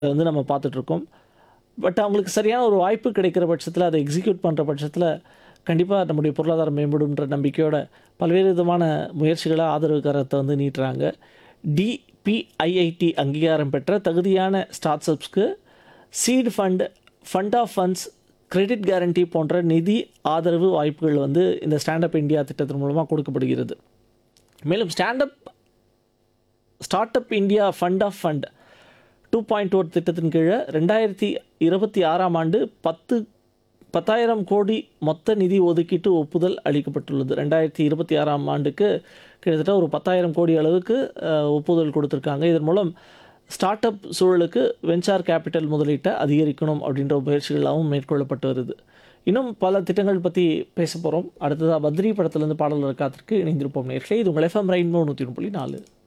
வந்து நம்ம பார்த்துட்ருக்கோம் பட் அவங்களுக்கு சரியான ஒரு வாய்ப்பு கிடைக்கிற பட்சத்தில் அதை எக்ஸிக்யூட் பண்ணுற பட்சத்தில் கண்டிப்பாக நம்முடைய பொருளாதாரம் மேம்படும்ன்ற நம்பிக்கையோட பல்வேறு விதமான முயற்சிகளை ஆதரவு கரத்தை வந்து நீட்டுறாங்க டிபிஐஐடி அங்கீகாரம் பெற்ற தகுதியான ஸ்டார்ட் அப்ஸ்க்கு seed fund fund of funds credit guarantee போன்ற நிதி ஆதரவு வாய்ப்புகள் வந்து இந்த ஸ்டாண்டப் இந்தியா திட்டத்தின் மூலமாக கொடுக்கப்படுகிறது மேலும் standup start up India fund of fund two point o திட்டத்தின் கீழே ரெண்டாயிரத்தி இருபத்தி ஆறாம் ஆண்டு பத்து பத்தாயிரம் கோடி மொத்த நிதி ஒதுக்கீட்டு ஒப்புதல் அளிக்கப்பட்டுள்ளது ரெண்டாயிரத்தி இருபத்தி ஆறாம் ஆண்டுக்கு கிட்டத்தட்ட ஒரு பத்தாயிரம் கோடி அளவுக்கு அஹ், ஒப்புதல் கொடுத்துருக்காங்க இதன் மூலம் ஸ்டார்ட் அப் சூழலுக்கு வெஞ்சார் கேபிட்டல் முதலீட்டை அதிகரிக்கணும் அப்படின்ற முயற்சிகளாகவும் மேற்கொள்ளப்பட்டு வருது இன்னும் பல திட்டங்கள் பற்றி பேச போகிறோம் அடுத்ததாக பத்ரி படத்துலேருந்து பாடல்கள் காத்திருக்கு இணைந்திருப்போம் நேர்களே இது உங்கள் எஃப்எம் ரெயின்போ நூற்றி ஒன்று புள்ளி நாலு